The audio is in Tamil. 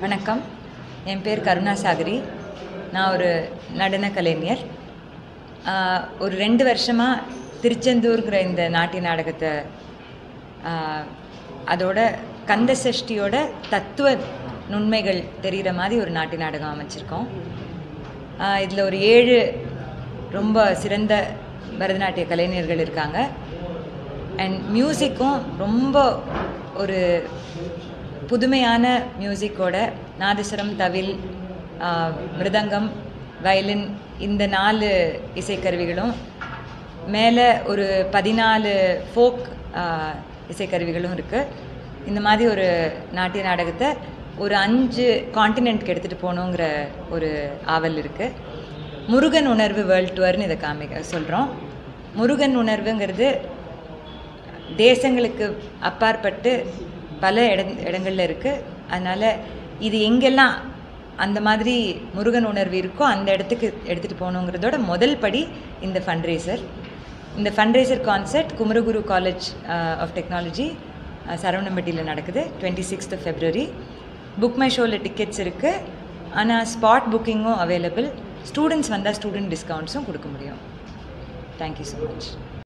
வணக்கம் என் பேர் கருணாசாகரி நான் ஒரு நடன கலைஞர் ஆஹ், ஒரு ரெண்டு வருஷமாக திருச்செந்தூர்ங்கிற இந்த நாட்டிய நாடகத்தை ஆஹ், அதோட கந்த சஷ்டியோட தத்துவ நுண்மைகள் தெரிகிற மாதிரி ஒரு நாட்டிய நாடகம் அமைச்சிருக்கோம் இதில் ஒரு ஏழு ரொம்ப சிறந்த பரதநாட்டிய கலைஞர்கள் இருக்காங்க அண்ட் மியூசிக்கும் ரொம்ப ஒரு புதுமையான மியூசிக்கோட நாதஸ்வரம் தவில் ஆஹ், மிருதங்கம் வயலின் இந்த நாலு இசைக்கருவிகளும் மேலே ஒரு பதினாலு ஃபோக் இசைக்கருவிகளும் இருக்குது இந்த மாதிரி ஒரு நாட்டிய நாடகத்தை ஒரு அஞ்சு காண்டினென்ட்க்கு எடுத்துகிட்டு போகணுங்கிற ஒரு ஆவல் இருக்குது முருகன் உணர்வு வேர்ல்ட் டூர்னு இதை காமிக்க சொல்கிறோம் முருகன் உணர்வுங்கிறது தேசங்களுக்கு அப்பாற்பட்டு பல இட இடங்களில் இருக்குது அதனால் இது எங்கெல்லாம் அந்த மாதிரி முருகன் உணர்வு இருக்கோ அந்த இடத்துக்கு எடுத்துகிட்டு போகணுங்கிறதோட முதல் படி இந்த ஃபண்ட்ரேசர் இந்த fundraiser concert Kumaraguru college of technology சரவணம்பட்டியில் நடக்குது twenty sixth February book my ஷோவில் டிக்கெட்ஸ் இருக்குது ஆனால் ஸ்பாட் புக்கிங்கும் அவைலபிள் ஸ்டூடெண்ட்ஸ் வந்தால் ஸ்டூடெண்ட் டிஸ்கவுண்ட்ஸும் கொடுக்க முடியும் தேங்க்யூ ஸோ மச்